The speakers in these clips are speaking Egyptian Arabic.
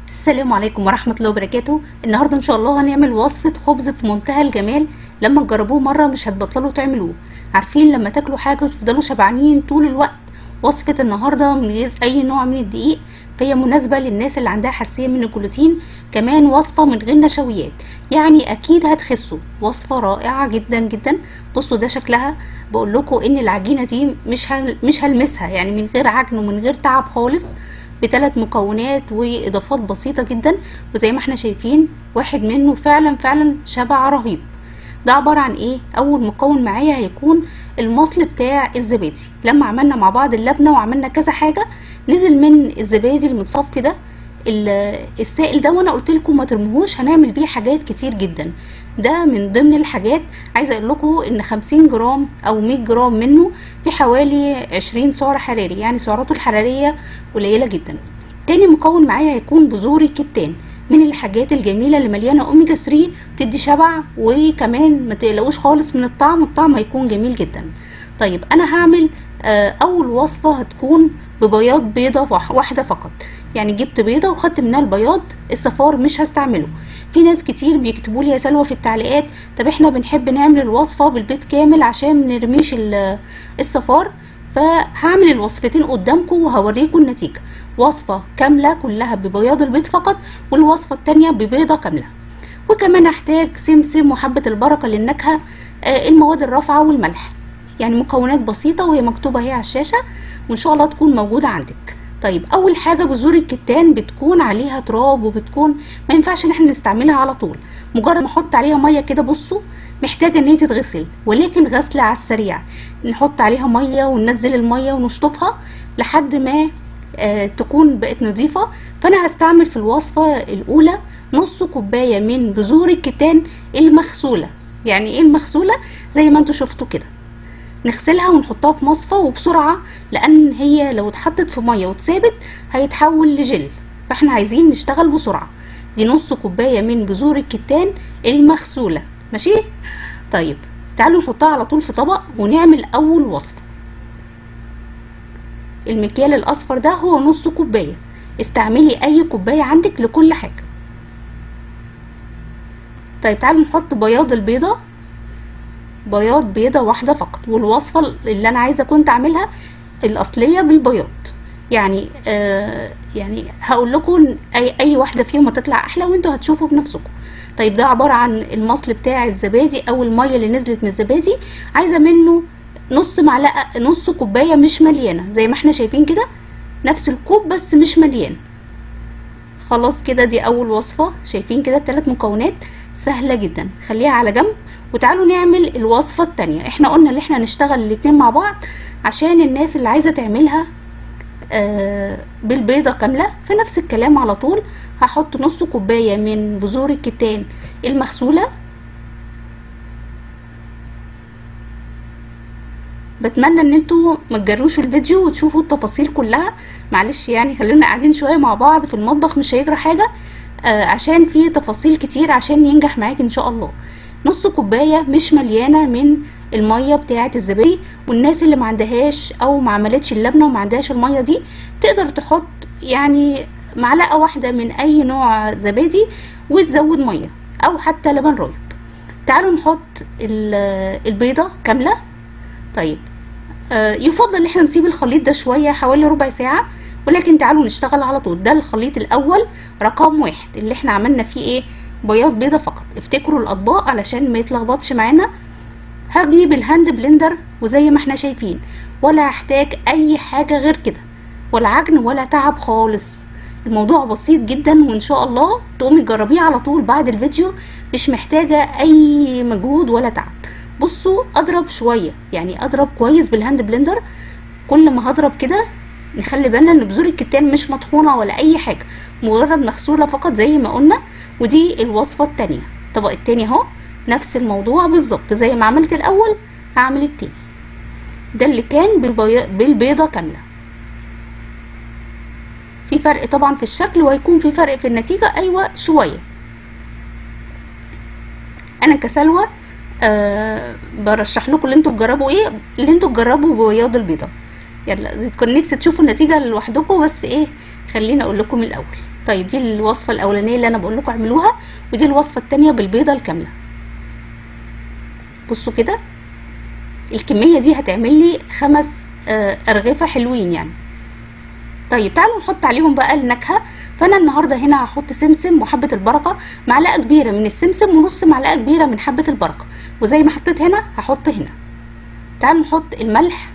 السلام عليكم ورحمة الله وبركاته النهاردة ان شاء الله هنعمل وصفة خبز في منتهى الجمال لما تجربوه مرة مش هتبطلوا تعملوه عارفين لما تاكلوا حاجة وتفضلوا شبعانين طول الوقت وصفة النهاردة من غير اي نوع من الدقيق فهي مناسبة للناس اللي عندها حساسية من الجلوتين كمان وصفة من غير نشويات يعني اكيد هتخسوا وصفة رائعة جدا جدا بصوا ده شكلها بقول لكم ان العجينة دي مش هل مش هلمسها يعني من غير عجن ومن غير تعب خالص بثلاث مكونات واضافات بسيطة جدا وزي ما احنا شايفين واحد منه فعلا فعلا شبع رهيب ده عبارة عن ايه اول مكون معايا هيكون المصل بتاع الزبادي لما عملنا مع بعض اللبنة وعملنا كذا حاجة نزل من الزبادي المتصفي ده السائل ده وانا قلت لكم ما ترموهوش هنعمل بيه حاجات كتير جدا ده من ضمن الحاجات عايزه اقول لكم ان 50 جرام او 100 جرام منه في حوالي 20 سعر حراري يعني سعراته الحراريه قليله جدا تاني مكون معايا هيكون بذور الكتان من الحاجات الجميله اللي مليانه اوميجا 3 بتدي شبع وكمان ما تقلقوش خالص من الطعم الطعم هيكون جميل جدا طيب انا هعمل اول وصفه هتكون ببياض بيضه واحده فقط يعني جبت بيضه وخدت منها البياض الصفار مش هستعمله في ناس كتير بيكتبوا لي يا سلوى في التعليقات طب احنا بنحب نعمل الوصفه بالبيض كامل عشان منرميش الصفار فهعمل الوصفتين قدامكم وهوريكم النتيجه وصفه كامله كلها ببياض البيض فقط والوصفه التانية ببيضه كامله وكمان هحتاج سمسم وحبه البركه للنكهه آه المواد الرافعه والملح يعني مكونات بسيطه وهي مكتوبه اهي على الشاشه وان شاء الله تكون موجوده عندك طيب اول حاجه بذور الكتان بتكون عليها تراب وبتكون ما ينفعش ان احنا نستعملها على طول مجرد ما احط عليها ميه كده بصوا محتاجه ان هي تتغسل ولكن غسله على السريع نحط عليها ميه وننزل الميه ونشطفها لحد ما آه تكون بقت نظيفه فانا هستعمل في الوصفه الاولى نص كوبايه من بذور الكتان المغسوله يعني ايه المغسوله زي ما انتوا شفتوا كده نغسلها ونحطها في مصفى وبسرعة لأن هي لو اتحطت في مية واتسابت هيتحول لجل فاحنا عايزين نشتغل بسرعة دي نص كوباية من بذور الكتان المغسولة ماشي طيب تعالوا نحطها على طول في طبق ونعمل أول وصفة المكيال الأصفر ده هو نص كوباية استعملي أي كوباية عندك لكل حاجة طيب تعالوا نحط بياض البيضة بياض بيضة واحدة فقط والوصفة اللي أنا عايزة كنت أعملها الأصلية بالبياض يعني آه يعني هقول لكم أي, أي واحدة فيهم هتطلع أحلى وانتوا هتشوفوا بنفسكم طيب ده عبارة عن المصل بتاع الزبادي أو المية اللي نزلت من الزبادي عايزة منه نص معلقة نص كوباية مش مليانة زي ما احنا شايفين كده نفس الكوب بس مش مليان خلاص كده دي أول وصفة شايفين كده التلات مكونات سهلة جدا خليها على جنب وتعالوا نعمل الوصفة التانية احنا قلنا اللي احنا نشتغل الاتنين مع بعض عشان الناس اللي عايزة تعملها آه بالبيضة كاملة في نفس الكلام على طول هحط نص كوباية من بذور الكتان المغسولة بتمنى ان انتوا ما تجروش الفيديو وتشوفوا التفاصيل كلها معلش يعني خلينا قاعدين شوية مع بعض في المطبخ مش هيجرى حاجة آه عشان في تفاصيل كتير عشان ينجح معاك ان شاء الله نص كوبايه مش مليانه من الميه بتاعه الزبادي والناس اللي ما عندهاش او ما عملتش اللبنه وما عندهاش الميه دي تقدر تحط يعني معلقه واحده من اي نوع زبادي وتزود ميه او حتى لبن رايب تعالوا نحط البيضه كامله طيب آه يفضل ان احنا نسيب الخليط ده شويه حوالي ربع ساعه ولكن تعالوا نشتغل على طول ده الخليط الاول رقم واحد اللي احنا عملنا فيه ايه بياض بيضة فقط افتكروا الاطباق علشان ما يتلخبطش معانا هجيب الهاند بلندر وزي ما احنا شايفين ولا هحتاج اي حاجة غير كده ولا عجن ولا تعب خالص الموضوع بسيط جدا وان شاء الله تقومي تجربيه على طول بعد الفيديو مش محتاجة اي مجهود ولا تعب بصوا اضرب شوية يعني اضرب كويس بالهاند بلندر كل ما هضرب كده نخلي بالنا ان بذور الكتان مش مطحونة ولا اي حاجة مجرد مغسولة فقط زي ما قلنا ودي الوصفة التانية الطبق التاني اهو نفس الموضوع بالظبط زي ما عملت الاول هعمل التاني ده اللي كان بالبي... بالبيضة كاملة في فرق طبعا في الشكل وهيكون في فرق في النتيجة ايوه شوية انا كسلوى أه برشح لكم اللي انتوا تجربوا ايه اللي انتوا تجربوا ببياض البيضة يلا كنت نفسي تشوفوا النتيجة لوحدكم بس ايه خليني اقول لكم الاول طيب دي الوصفه الاولانيه اللي انا بقول لكم اعملوها ودي الوصفه التانية بالبيضه الكامله بصوا كده الكميه دي هتعمل لي خمس آه، ارغفه حلوين يعني طيب تعالوا نحط عليهم بقى النكهه فانا النهارده هنا هحط سمسم وحبه البركه معلقه كبيره من السمسم ونص معلقه كبيره من حبه البركه وزي ما حطيت هنا هحط هنا تعالوا نحط الملح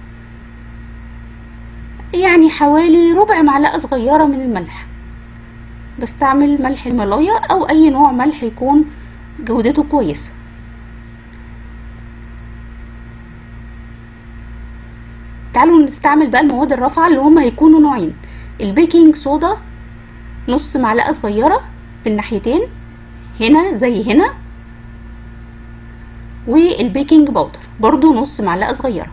يعني حوالي ربع معلقه صغيره من الملح بستعمل ملح الملايا او اي نوع ملح يكون جودته كويسه تعالوا نستعمل بقى المواد الرافعه اللي هما هيكونوا نوعين البيكنج صودا نص معلقه صغيره في الناحيتين هنا زي هنا والبيكنج باودر برضو نص معلقه صغيره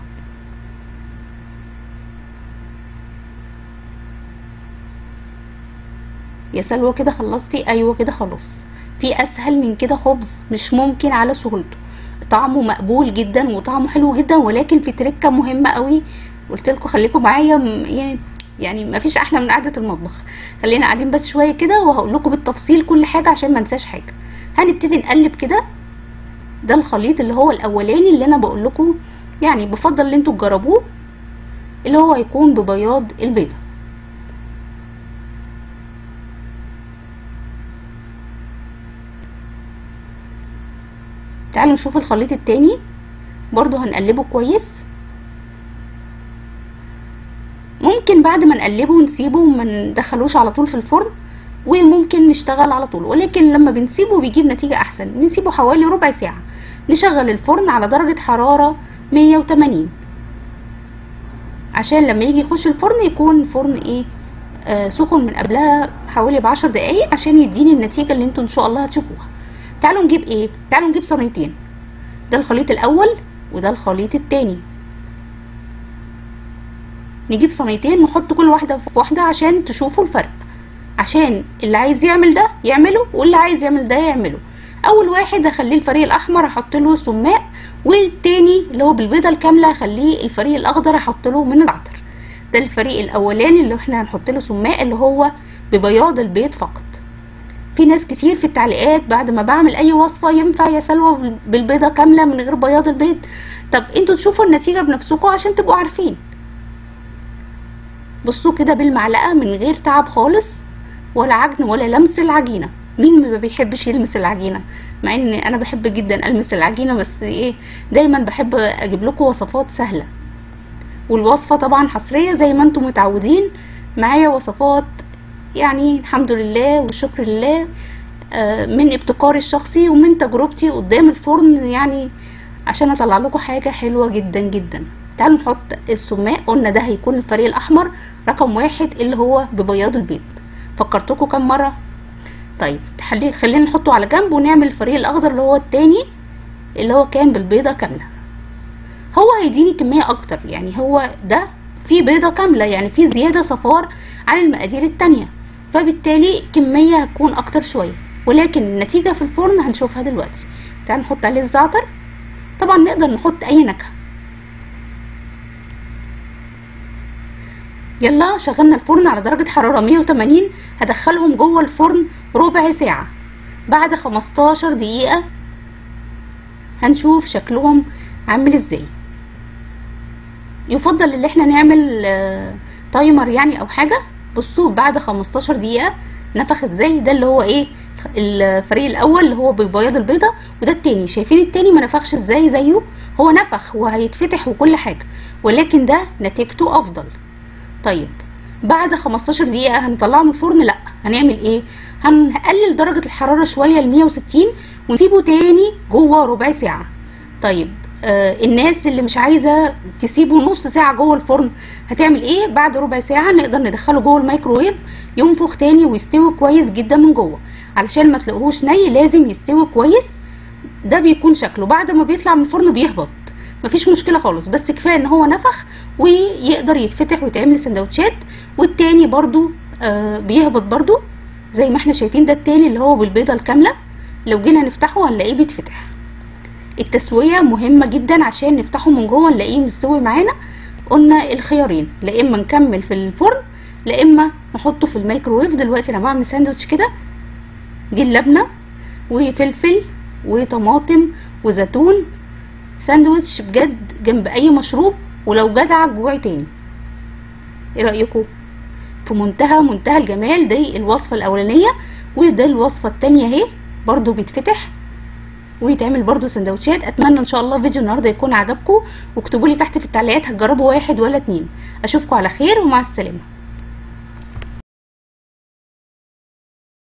يا سلوى كده خلصتي ايوه كده خلاص في اسهل من كده خبز مش ممكن على سهولته طعمه مقبول جدا وطعمه حلو جدا ولكن في تركه مهمه قوي قلت لكم خليكم معايا م- يعني يعني ما فيش احلى من قعده المطبخ خلينا قاعدين بس شويه كده وهقول لكم بالتفصيل كل حاجه عشان ما انساش حاجه هنبتدي نقلب كده ده الخليط اللي هو الاولاني اللي انا بقول لكم يعني بفضل ان انتوا تجربوه اللي هو هيكون ببياض البيضه تعالوا نشوف الخليط التاني برضو هنقلبه كويس ممكن بعد ما نقلبه ونسيبه وما ندخلوش على طول في الفرن وممكن نشتغل على طول ولكن لما بنسيبه بيجيب نتيجة احسن نسيبه حوالي ربع ساعة نشغل الفرن على درجة حرارة 180 عشان لما يجي يخش الفرن يكون الفرن ايه آه سخن من قبلها حوالي بعشر دقايق عشان يديني النتيجة اللي انتوا ان شاء الله هتشوفوها تعالوا نجيب ايه تعالوا نجيب صينيتين ده الخليط الاول وده الخليط التاني نجيب صينيتين ونحط كل واحدة في واحدة عشان تشوفوا الفرق عشان اللي عايز يعمل ده يعمله واللي عايز يعمل ده يعمله اول واحد هخليه الفريق الاحمر احط له سماق والتاني اللي هو بالبيضه الكامله هخليه الفريق الاخضر احط له من الزعتر ده الفريق الاولاني اللي احنا هنحط له سماق اللي هو ببياض البيض فقط في ناس كتير في التعليقات بعد ما بعمل اي وصفه ينفع يا سلوى بالبيضه كامله من غير بياض البيض طب انتوا تشوفوا النتيجه بنفسكم عشان تبقوا عارفين بصوا كده بالمعلقه من غير تعب خالص ولا عجن ولا لمس العجينه مين ما بيحبش يلمس العجينه مع ان انا بحب جدا المس العجينه بس ايه دايما بحب اجيب لكم وصفات سهله والوصفه طبعا حصريه زي ما انتم متعودين معايا وصفات يعني الحمد لله والشكر لله آه، من ابتكاري الشخصي ومن تجربتي قدام الفرن يعني عشان اطلع لكم حاجه حلوه جدا جدا تعالوا نحط السماق قلنا ده هيكون الفريق الاحمر رقم واحد اللي هو ببياض البيض فكرتكم كم مره طيب خلي خلينا نحطه على جنب ونعمل الفريق الاخضر اللي هو التاني اللي هو كان بالبيضه كامله هو هيديني كميه اكتر يعني هو ده فيه بيضه كامله يعني فيه زياده صفار عن المقادير التانية فبالتالي كميه هتكون اكتر شويه ولكن النتيجه في الفرن هنشوفها دلوقتي تعال نحط عليه الزعتر طبعا نقدر نحط اي نكهه يلا شغلنا الفرن على درجة حرارة 180 هدخلهم جوه الفرن ربع ساعة بعد 15 دقيقة هنشوف شكلهم عامل ازاي يفضل ان احنا نعمل آه، تايمر يعني او حاجة بصوا بعد 15 دقيقة نفخ ازاي ده اللي هو ايه الفريق الاول اللي هو ببياض البيضة وده التاني شايفين التاني ما نفخش ازاي زيه هو نفخ وهيتفتح وكل حاجة ولكن ده نتيجته افضل طيب بعد 15 دقيقة هنطلعه من الفرن لا هنعمل ايه هنقلل درجة الحرارة شوية ل 160 ونسيبه تاني جوه ربع ساعة طيب آه الناس اللي مش عايزة تسيبه نص ساعة جوه الفرن هتعمل ايه بعد ربع ساعة نقدر ندخله جوه الميكروويف ينفخ تاني ويستوي كويس جدا من جوه علشان ما تلاقوهوش ني لازم يستوي كويس ده بيكون شكله بعد ما بيطلع من الفرن بيهبط مفيش مشكله خالص بس كفايه ان هو نفخ ويقدر يتفتح ويتعمل سندوتشات والتاني برضو آه بيهبط برضو زي ما احنا شايفين ده التاني اللي هو بالبيضه الكامله لو جينا نفتحه هنلاقيه بيتفتح التسويه مهمه جدا عشان نفتحه من جوه نلاقيه مستوي معانا قلنا الخيارين لا اما نكمل في الفرن لا اما نحطه في الميكروويف دلوقتي انا بعمل ساندوتش كده دي اللبنه وفلفل وطماطم وزيتون ساندوتش بجد جنب اي مشروب ولو جدع جوعي تاني ايه رايكم في منتهى منتهى الجمال دي الوصفه الاولانيه وده الوصفه التانية اهي برضو بيتفتح ويتعمل برضو سندوتشات اتمنى ان شاء الله فيديو النهارده يكون عجبكم واكتبوا لي تحت في التعليقات هتجربوا واحد ولا اتنين اشوفكم على خير ومع السلامه